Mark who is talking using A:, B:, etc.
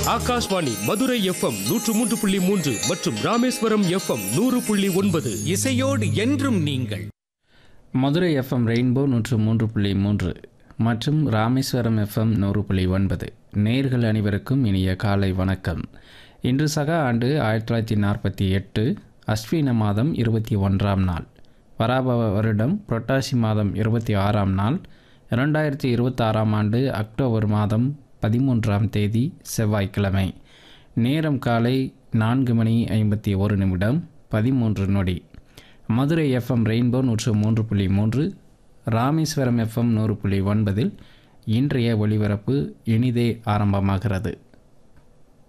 A: Akashvani Madurai FM நூற்று மூன்று புள்ளி மூன்று மற்றும் ராமேஸ்வரம் எஃப்எம் நூறு புள்ளி ஒன்பது
B: இசையோடு என்றும் நீங்கள்
C: மதுரை எஃப்எம் ரெயின்போ நூற்று மூன்று புள்ளி மூன்று மற்றும் ராமேஸ்வரம் எஃப்எம் நூறு புள்ளி ஒன்பது நேர்கள் அனைவருக்கும் இனிய காலை வணக்கம் இன்று சக ஆண்டு ஆயிரத்தி தொள்ளாயிரத்தி நாற்பத்தி எட்டு அஸ்வின மாதம் இருபத்தி ஒன்றாம் நாள் வராபவ வருடம் புரட்டாசி மாதம் இருபத்தி ஆறாம் நாள் இரண்டாயிரத்தி இருபத்தாறாம் ஆண்டு அக்டோபர் மாதம் பதிமூன்றாம் தேதி செவ்வாய்க்கிழமை நேரம் காலை நான்கு மணி ஐம்பத்தி ஒரு நிமிடம் பதிமூன்று நொடி மதுரை எஃப்எம் ரெயின்போ நூற்று மூன்று புள்ளி மூன்று ராமேஸ்வரம் எஃப்எம் நூறு புள்ளி ஒன்பதில் இன்றைய ஒளிபரப்பு இனிதே ஆரம்பமாகிறது